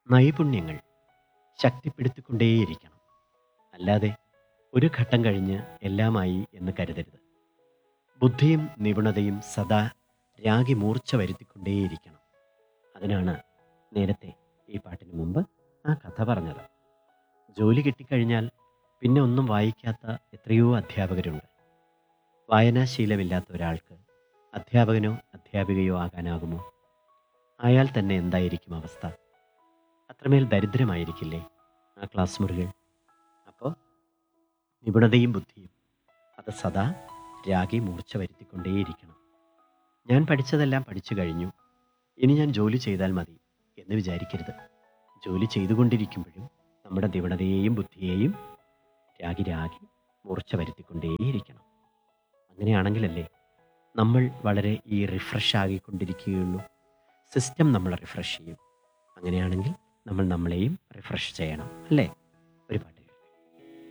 നൈപുണ്യങ്ങൾ ശക്തിപ്പെടുത്തിക്കൊണ്ടേയിരിക്കണം അല്ലാതെ ഒരു ഘട്ടം കഴിഞ്ഞ് എല്ലാമായി എന്ന് കരുതരുത് ബുദ്ധിയും നിപുണതയും സദാ രാഗി മൂർച്ച വരുത്തിക്കൊണ്ടേയിരിക്കണം അതിനാണ് നേരത്തെ ഈ പാട്ടിന് മുമ്പ് ആ കഥ പറഞ്ഞത് ജോലി കിട്ടിക്കഴിഞ്ഞാൽ പിന്നെ ഒന്നും വായിക്കാത്ത എത്രയോ അധ്യാപകരുണ്ട് വായനാശീലമില്ലാത്ത ഒരാൾക്ക് അധ്യാപകനോ അധ്യാപികയോ ആകാനാകുമോ ആയാൽ തന്നെ എന്തായിരിക്കും അവസ്ഥ അത്രമേൽ ദരിദ്രമായിരിക്കില്ലേ ആ ക്ലാസ് മുറികൾ അപ്പോൾ നിപുണതയും ബുദ്ധിയും അത് സദാ രാഗി മൂർച്ച വരുത്തിക്കൊണ്ടേയിരിക്കണം ഞാൻ പഠിച്ചതെല്ലാം പഠിച്ചു കഴിഞ്ഞു ഇനി ഞാൻ ജോലി ചെയ്താൽ മതി എന്ന് വിചാരിക്കരുത് ജോലി ചെയ്തുകൊണ്ടിരിക്കുമ്പോഴും നമ്മുടെ നിപുണതയെയും ബുദ്ധിയെയും രാഗി രാഗി മൂർച്ച വരുത്തിക്കൊണ്ടേയിരിക്കണം അങ്ങനെയാണെങ്കിലല്ലേ നമ്മൾ വളരെ ഈ റിഫ്രഷ് ആകിക്കൊണ്ടിരിക്കുകയുള്ളൂ സിസ്റ്റം നമ്മൾ റിഫ്രഷ് ചെയ്യും അങ്ങനെയാണെങ്കിൽ നമ്മൾ നമ്മളെയും റിഫ്രഷ് ചെയ്യണം അല്ലേ